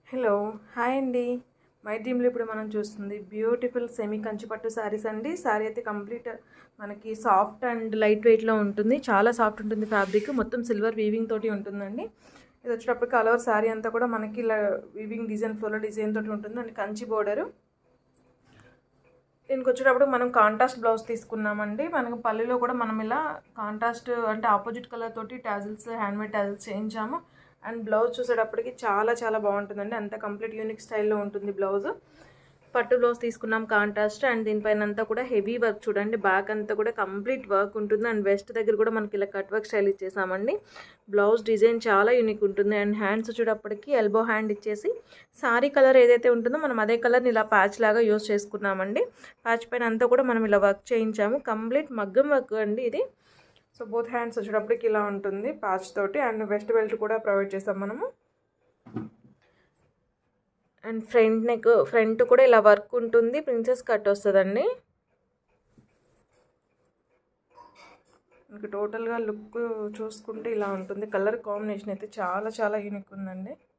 hello hi అండి my టీంలో ఇప్పుడు మనం చూస్తుంది బ్యూటిఫుల్ సెమీ కంచిపట్టు శారీస్ అండి శారీ అయితే కంప్లీట్ మనకి సాఫ్ట్ అండ్ లైట్ వెయిట్లో ఉంటుంది చాలా సాఫ్ట్ ఉంటుంది ఫ్యాబ్రిక్ మొత్తం సిల్వర్ వీవింగ్ తోటి ఉంటుందండి ఇది వచ్చేటప్పటికి ఆల్ ఓవర్ శారీ అంతా కూడా మనకి ఇలా వీవింగ్ డిజైన్ ఫ్లోలో డిజైన్ తోటి ఉంటుంది అండ్ కంచి బోర్డరు దీనికి వచ్చేటప్పుడు మనం కాంట్రాస్ట్ బ్లౌజ్ తీసుకున్నామండి మనకు పల్లెలో కూడా మనం ఇలా కాంట్రాస్ట్ అంటే ఆపోజిట్ కలర్ తోటి టాజిల్స్ హ్యాండ్మేడ్ టాజిల్స్ చేయించాము అండ్ బ్లౌజ్ చూసేటప్పటికి చాలా చాలా బాగుంటుందండి అంత కంప్లీట్ యూనిక్ స్టైల్లో ఉంటుంది బ్లౌజ్ పట్టు బ్లౌజ్ తీసుకున్నాం కాంట్రాస్ట్ అండ్ దీనిపైన అంతా కూడా హెవీ వర్క్ చూడండి బ్యాక్ అంతా కూడా కంప్లీట్ వర్క్ ఉంటుంది అండ్ వెస్ట్ దగ్గర కూడా మనకి ఇలా కట్ వర్క్ స్టైల్ ఇచ్చేసామండి బ్లౌజ్ డిజైన్ చాలా యూనిక్ ఉంటుంది అండ్ హ్యాండ్స్ వచ్చేటప్పటికి ఎల్బో హ్యాండ్ ఇచ్చేసి సారీ కలర్ ఏదైతే ఉంటుందో మనం అదే కలర్ని ఇలా ప్యాచ్ లాగా యూస్ చేసుకున్నామండి ప్యాచ్ పైన అంతా కూడా మనం ఇలా వర్క్ చేయించాము కంప్లీట్ మగ్గం వర్క్ అండి ఇది సో బోత్ హ్యాండ్స్ వచ్చేటప్పటికి ఇలా ఉంటుంది ప్యాచ్ తోటి అండ్ వెస్ట్ బెల్ట్ కూడా ప్రొవైడ్ చేస్తాం మనము అండ్ ఫ్రంట్ నెక్ ఫ్రంట్ కూడా ఇలా వర్క్ ఉంటుంది ప్రిన్సెస్ కట్ వస్తుందండి మీకు టోటల్గా లుక్ చూసుకుంటే ఇలా ఉంటుంది కలర్ కాంబినేషన్ అయితే చాలా చాలా యూనిక్ ఉందండి